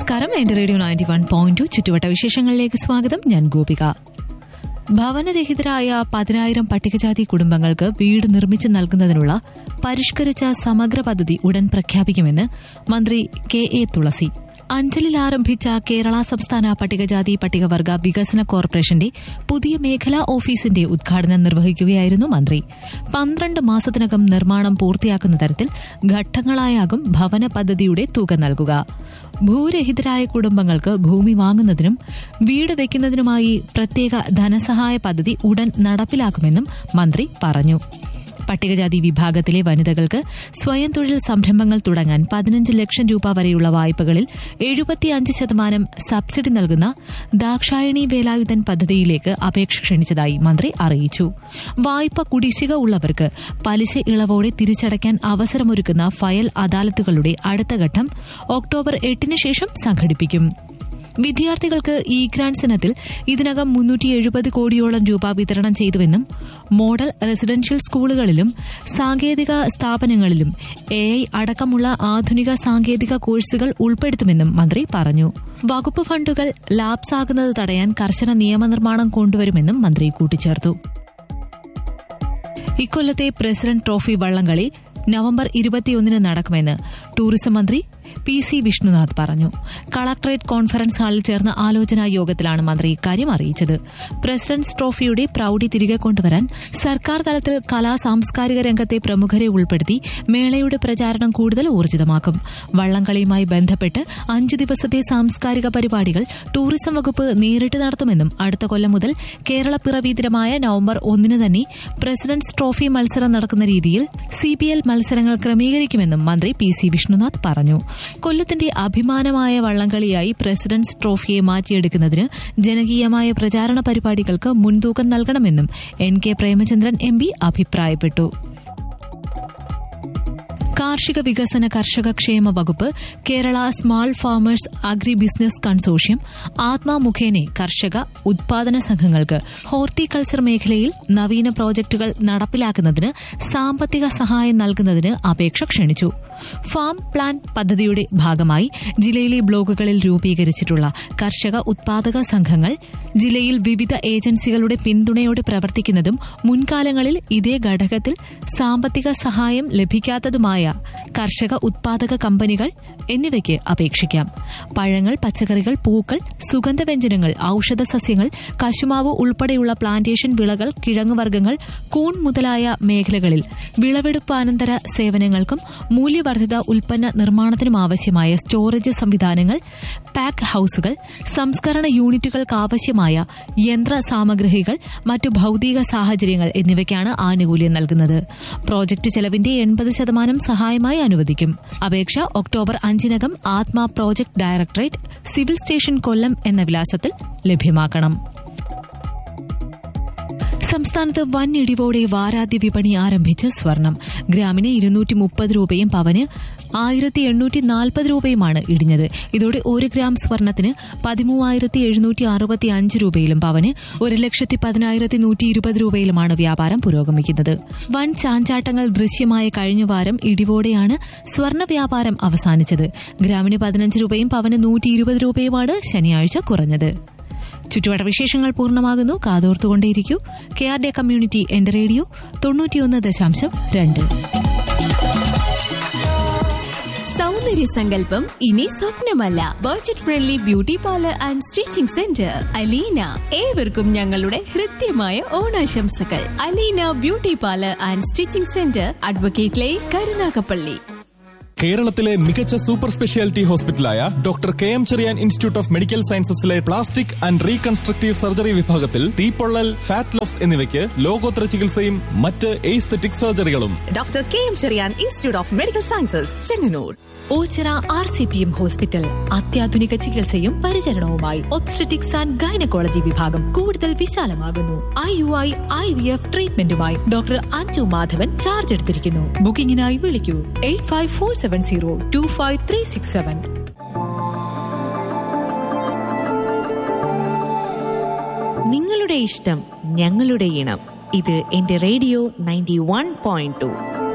നമസ്കാരം എന്റെ radio ninety one point two ചുറ്റുവട്ട വിശേഷങ്ങളിലേക്ക് സ്വാഗതം ഞാൻ ഗോപിക ഭവനരഹിതരായ പതിനായിരം പട്ടികജാതി കുടുംബങ്ങൾക്ക് വീട് നിർമ്മിച്ചു നൽകുന്നതിനുള്ള പരിഷ്കരിച്ച സമഗ്ര പദ്ധതി ഉടൻ പ്രഖ്യാപിക്കുമെന്ന് മന്ത്രി കെ എ തുളസി അഞ്ചലിൽ ആരംഭിച്ച കേരള സംസ്ഥാന പട്ടികജാതി പട്ടികവർഗ വികസന കോർപ്പറേഷന്റെ പുതിയ മേഖലാ ഓഫീസിന്റെ ഉദ്ഘാടനം നിർവഹിക്കുകയായിരുന്നു മന്ത്രി പന്ത്രണ്ട് മാസത്തിനകം നിർമ്മാണം പൂർത്തിയാക്കുന്ന തരത്തിൽ ഘട്ടങ്ങളായാകും ഭവന പദ്ധതിയുടെ തുക നൽകുക ഭൂരഹിതരായ കുടുംബങ്ങൾക്ക് ഭൂമി വാങ്ങുന്നതിനും വീട് വയ്ക്കുന്നതിനുമായി പ്രത്യേക ധനസഹായ പദ്ധതി ഉടൻ നടപ്പിലാക്കുമെന്നും മന്ത്രി പറഞ്ഞു പട്ടികജാതി വിഭാഗത്തിലെ വനിതകൾക്ക് സ്വയം തൊഴിൽ സംരംഭങ്ങൾ തുടങ്ങാൻ പതിനഞ്ച് ലക്ഷം രൂപ വരെയുള്ള വായ്പകളിൽ എഴുപത്തിയഞ്ച് ശതമാനം സബ്സിഡി നൽകുന്ന ദാക്ഷായണി വേലായുധൻ പദ്ധതിയിലേക്ക് അപേക്ഷ ക്ഷണിച്ചതായി മന്ത്രി അറിയിച്ചു വായ്പ കുടിശ്ശിക ഉള്ളവർക്ക് പലിശ ഇളവോടെ തിരിച്ചടയ്ക്കാൻ അവസരമൊരുക്കുന്ന ഫയൽ അദാലത്തുകളുടെ അടുത്ത ഘട്ടം ഒക്ടോബർ എട്ടിന് ശേഷം സംഘടിപ്പിക്കും വിദ്യാർത്ഥികൾക്ക് ഇ ഗ്രാൻസ് ഇനത്തിൽ ഇതിനകം മുന്നൂറ്റി എഴുപത് കോടിയോളം രൂപ വിതരണം ചെയ്തുവെന്നും മോഡൽ റെസിഡൻഷ്യൽ സ്കൂളുകളിലും സാങ്കേതിക സ്ഥാപനങ്ങളിലും എ ഐ അടക്കമുള്ള ആധുനിക സാങ്കേതിക കോഴ്സുകൾ ഉൾപ്പെടുത്തുമെന്നും മന്ത്രി പറഞ്ഞു വകുപ്പ് ഫണ്ടുകൾ ലാപ്സാകുന്നത് തടയാൻ കർശന നിയമനിർമ്മാണം കൊണ്ടുവരുമെന്നും മന്ത്രി കൂട്ടിച്ചേർത്തു ഇക്കൊല്ലത്തെ പ്രസിഡന്റ് ട്രോഫി വള്ളംകളി നവംബർ ഇരുപത്തിയൊന്നിന് നടക്കുമെന്ന് ടൂറിസം മന്ത്രി പി സി വിഷ്ണുനാഥ് പറഞ്ഞു കളക്ടറേറ്റ് കോൺഫറൻസ് ഹാളിൽ ചേർന്ന ആലോചനാ യോഗത്തിലാണ് മന്ത്രി ഇക്കാര്യം അറിയിച്ചത് പ്രസിഡന്റ്സ് ട്രോഫിയുടെ പ്രൌഢി തിരികെ കൊണ്ടുവരാൻ സർക്കാർ തലത്തിൽ കലാ സാംസ്കാരിക രംഗത്തെ പ്രമുഖരെ ഉൾപ്പെടുത്തി മേളയുടെ പ്രചാരണം കൂടുതൽ ഊർജിതമാക്കും വള്ളംകളിയുമായി ബന്ധപ്പെട്ട് അഞ്ച് ദിവസത്തെ സാംസ്കാരിക പരിപാടികൾ ടൂറിസം വകുപ്പ് നേരിട്ട് നടത്തുമെന്നും അടുത്ത കൊല്ലം മുതൽ കേരളപ്പിറവി ദിനമായ നവംബർ ഒന്നിന് തന്നെ പ്രസിഡന്റ്സ് ട്രോഫി മത്സരം നടക്കുന്ന രീതിയിൽ സിപിഎൽ മത്സരങ്ങൾ ക്രമീകരിക്കുമെന്നും മന്ത്രി പി സി വിഷ്ണുനാഥ് പറഞ്ഞു കൊല്ലത്തിന്റെ അഭിമാനമായ വള്ളംകളിയായി പ്രസിഡന്റ്സ് ട്രോഫിയെ മാറ്റിയെടുക്കുന്നതിന് ജനകീയമായ പ്രചാരണ പരിപാടികൾക്ക് മുൻതൂക്കം നൽകണമെന്നും N K Premachandran M P അഭിപ്രായപ്പെട്ടു കാർഷിക വികസന കർഷക ക്ഷേമ വകുപ്പ് Kerala small farmers agri business consortium ATMA മുഖേന കർഷക ഉത്പാദന സംഘങ്ങൾക്ക് ഹോർട്ടിക്കൾച്ചർ മേഖലയിൽ നവീന പ്രോജക്ടുകൾ നടപ്പിലാക്കുന്നതിന് സാമ്പത്തിക സഹായം നൽകുന്നതിന് അപേക്ഷ ക്ഷണിച്ചു ഫാം പ്ലാൻ പദ്ധതിയുടെ ഭാഗമായി ജില്ലയിലെ ബ്ലോക്കുകളിൽ രൂപീകരിച്ചിട്ടുള്ള കർഷക ഉത്പാദക സംഘങ്ങൾ ജില്ലയിൽ വിവിധ ഏജൻസികളുടെ പിന്തുണയോടെ പ്രവർത്തിക്കുന്നതും മുൻകാലങ്ങളിൽ ഇതേ ഘടകത്തിൽ സാമ്പത്തിക സഹായം ലഭിക്കാത്തതുമായ കർഷക ഉത്പാദക കമ്പനികൾ എന്നിവയ്ക്ക് അപേക്ഷിക്കാം പഴങ്ങൾ പച്ചക്കറികൾ പൂക്കൾ സുഗന്ധവ്യഞ്ജനങ്ങൾ ഔഷധ സസ്യങ്ങൾ കശുമാവ് ഉൾപ്പെടെയുള്ള പ്ലാന്റേഷൻ വിളകൾ കിഴങ്ങുവർഗ്ഗങ്ങൾ കൂൺ മുതലായ മേഖലകളിൽ വിളവെടുപ്പാനന്തര സേവനങ്ങൾക്കും മൂല്യവർദ്ധിത ഉൽപ്പന്ന നിർമ്മാണത്തിനും ആവശ്യമായ സ്റ്റോറേജ് സംവിധാനങ്ങൾ പാക്ക് ഹൌസുകൾ സംസ്കരണ യൂണിറ്റുകൾക്കാവശ്യമായ യന്ത്ര സാമഗ്രികൾ മറ്റു ഭൌതിക സാഹചര്യങ്ങൾ എന്നിവയ്ക്കാണ് ആനുകൂല്യം നൽകുന്നത് പ്രോജക്ട് ചെലവിന്റെ എൺപത് ശതമാനം സഹായമായി അനുവദിക്കും അപേക്ഷ ഒക്ടോബർ അഞ്ചിനകം ATMA project directorate civil station Kollam എന്ന വിലാസത്തിൽ ലഭ്യമാക്കണം സംസ്ഥാനത്ത് വൻ ഇടിവോടെ വാരാദ്യ വിപണി ആരംഭിച്ച് സ്വർണം ഗ്രാമിന് ഇരുന്നൂറ്റി മുപ്പത് രൂപയും പവന് ആയിരത്തി എണ്ണൂറ്റി നാൽപ്പത് രൂപയുമാണ് ഇടിഞ്ഞത് ഇതോടെ ഒരു ഗ്രാം സ്വർണത്തിന് പതിമൂവായിരത്തി എഴുന്നൂറ്റി അറുപത്തി അഞ്ച് രൂപയിലും പവന് ഒരു ലക്ഷത്തി പതിനായിരത്തി നൂറ്റി ഇരുപത് രൂപയിലുമാണ് വ്യാപാരം പുരോഗമിക്കുന്നത് വൻ ചാഞ്ചാട്ടങ്ങൾ ദൃശ്യമായ കഴിഞ്ഞ വാരം ഇടിവോടെയാണ് സ്വർണ വ്യാപാരം അവസാനിച്ചത് ഗ്രാമിന് പതിനഞ്ച് രൂപയും പവന് നൂറ്റി ഇരുപത് രൂപയുമാണ് ശനിയാഴ്ച കുറഞ്ഞത് ചുറ്റുവട്ട വിശേഷങ്ങൾ പൂർണ്ണമാകുന്നു കാതോർത്തുകൊണ്ടേയിരിക്കൂ കെ ആർ ഡെ കമ്മ്യൂണിറ്റി എന്റെ റേഡിയോ തൊണ്ണൂറ്റിയൊന്ന് ദശാംശം രണ്ട് സൗന്ദര്യ സങ്കല്പം ഇനി സ്വപ്നമല്ല budget friendly beauty parlour and stitching centre Aleena ഏവർക്കും ഞങ്ങളുടെ ഹൃദ്യമായ ഓണാശംസകൾ Aleena beauty parlour and stitching centre advocate lane Karunagappally കേരളത്തിലെ മികച്ച സൂപ്പർ സ്പെഷ്യാലിറ്റി ഹോസ്പിറ്റലായ doctor K M Cherian institute of medical സയൻസസിലെ പ്ലാസ്റ്റിക് ആൻഡ് റീകൺസ്ട്രക്റ്റീവ് സർജറി വിഭാഗത്തിൽ തീപ്പൊള്ളൽ ഫാറ്റ് ലോസ് എന്നിവയ്ക്ക് ലോകോത്തര ചികിത്സയും മറ്റ് എയ്സ്തെറ്റിക് സർജറികളും doctor K M Cherian institute of medical sciences Chengannur Ochira R C P M hospital അത്യാധുനിക ചികിത്സയും പരിചരണവുമായി ഒബ്സ്ട്രറ്റിക്സ് ആൻഡ് ഗൈനക്കോളജി വിഭാഗം കൂടുതൽ വിശാലമാകുന്നു I U I I V F ട്രീറ്റ്മെന്റുമായി ഡോക്ടർ അഞ്ജു മാധവൻ ചാർജ് എടുത്തിരിക്കുന്നു ബുക്കിംഗിനായി വിളിക്കൂ eight five four seven zero two five three six seven നിങ്ങളുടെ ഇഷ്ടം ഞങ്ങളുടെ ഇണം ഇത് എന്റെ radio ninety one point to